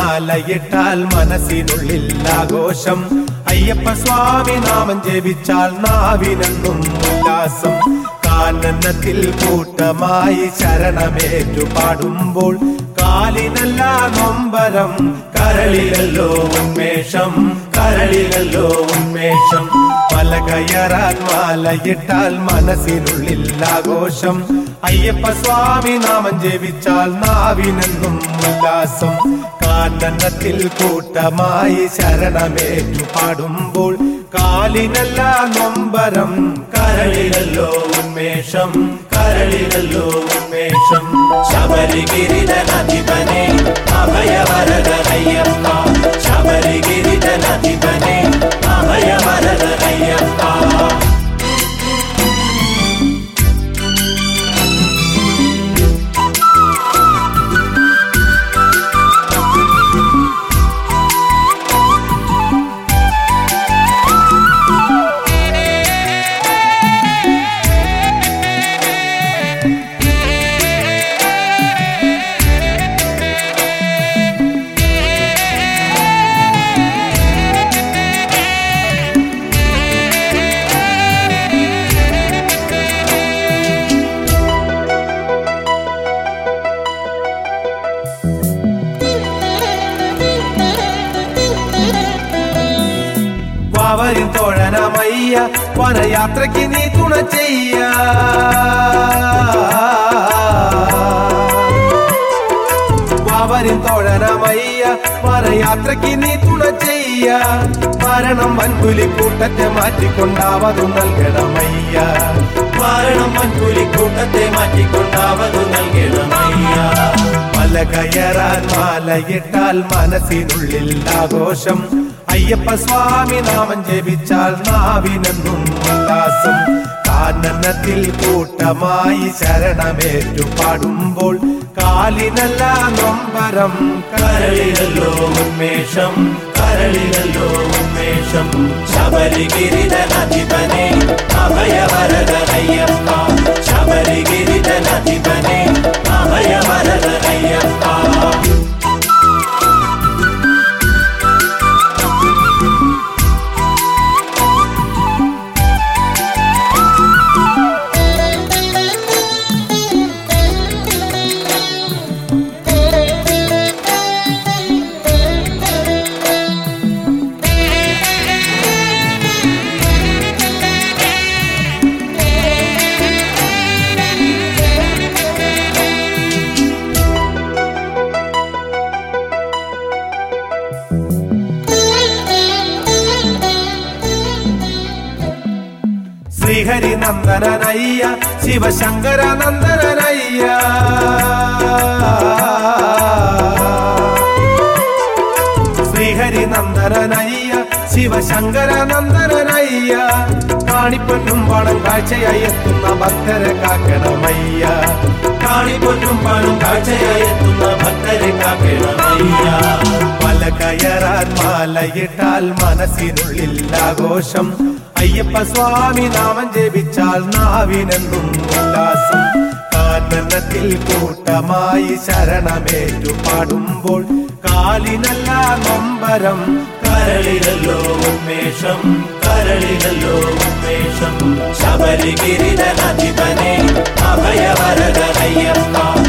മാലയിട്ടാൽ മനസ്സിനുള്ളിൽ ആഘോഷം അയ്യപ്പ സ്വാമി നാമം ജപിച്ചാൽ നാവിനെന്നും ഉല്ലാസം കാനനത്തിൽ കൂട്ടമായി ശരണമേറ്റു പാടുമ്പോൾ കാലിനല്ല നൊമ്പരം കരളിലല്ലോ ഉന്മേഷം കരളിലല്ലോ ഉന്മേഷം മല കയറാൻ മാലയിട്ടാൽ മനസ്സിനുള്ളിൽ ആഘോഷം അയ്യപ്പ സ്വാമി നാമം ജപിച്ചാൽ നാവിനെന്നും ഉല്ലാസം കാനനത്തിൽ കൂട്ടമായി ശരണമേറ്റു പാടുമ്പോൾ കാലിനല്ല നൊമ്പരം കരളിലല്ലോ ഉന്മേഷം കരളിലല്ലോ ഉന്മേഷം ശബരിഗിരിധനധിപനെ അഭയവരദയ്യപ്പ ശബരിഗിരിധനധിപനെ അഭയവരദയ്യപ്പ വാവരിൻ തോഴനമയ്യ വനയാത്രയ്ക്ക് നീ തുണ ചെയ്യ വാവരിൻ തോഴനമയ്യ വനയാത്രയ്ക്ക് നീ തുണ ചെയ്യ മരണം വൻപുലിക്കൂട്ടത്തെ മാറ്റിക്കൊണ്ടാവതു നൽകണമയ്യ മരണം വൻപുലിക്കൂട്ടത്തെ മാറ്റിക്കൊണ്ടാവതു നൽകണമയ്യ മല കയറാൻ മാലയിട്ടാൽ മനസ്സിനുള്ളിൽ ആഘോഷം അയ്യപ്പ സ്വാമി നാമം ജപിച്ചാൽ നാവിനെന്നും ഉല്ലാസം കാനനത്തിൽ കൂട്ടമായി ശരണമേറ്റു പാടുമ്പോൾ കാലിനല്ല നൊമ്പരം കരളിലല്ലോ ഉന്മേഷം കരളിലല്ലോ ഉന്മേഷം ശബരിഗിരിധനധിപനെ അഭയവരദയ്യപ്പ ശബരിഗിരിധനധിപനെ അഭയവരദയ്യപ്പ ശ്രീഹരി നന്ദനനയ്യ ശിവശങ്കര നന്ദനനയ്യ ശ്രീഹരി നന്ദനനയ്യ ശിവശങ്കര നന്ദനനയ്യ കാണിപ്പൊന്നും പണം കാഴ്ചയായി എത്തുന്ന ഭക്തരെ കാക്കണമയ്യ കാണിപ്പൊന്നും പണം കാഴ്ചയായി എത്തുന്ന ഭക്തരെ കാക്കണമയ്യ മല കയറാൻ മാലയിട്ടാൽ മനസ്സിനുള്ളിൽ ആഘോഷം അയ്യപ്പ സ്വാമി നാമം ജപിച്ചാൽ നാവിനെന്നും ഉല്ലാസം കാനനത്തിൽ കൂട്ടമായി ശരണമേറ്റു പാടുമ്പോൾ കാലിനല്ല നൊമ്പരം കരളിലല്ലോ ഉന്മേഷം കരളിലല്ലോ ഉന്മേഷം ശബരിഗിരിധനധിപനെ അഭയവരദയ്യപ്പ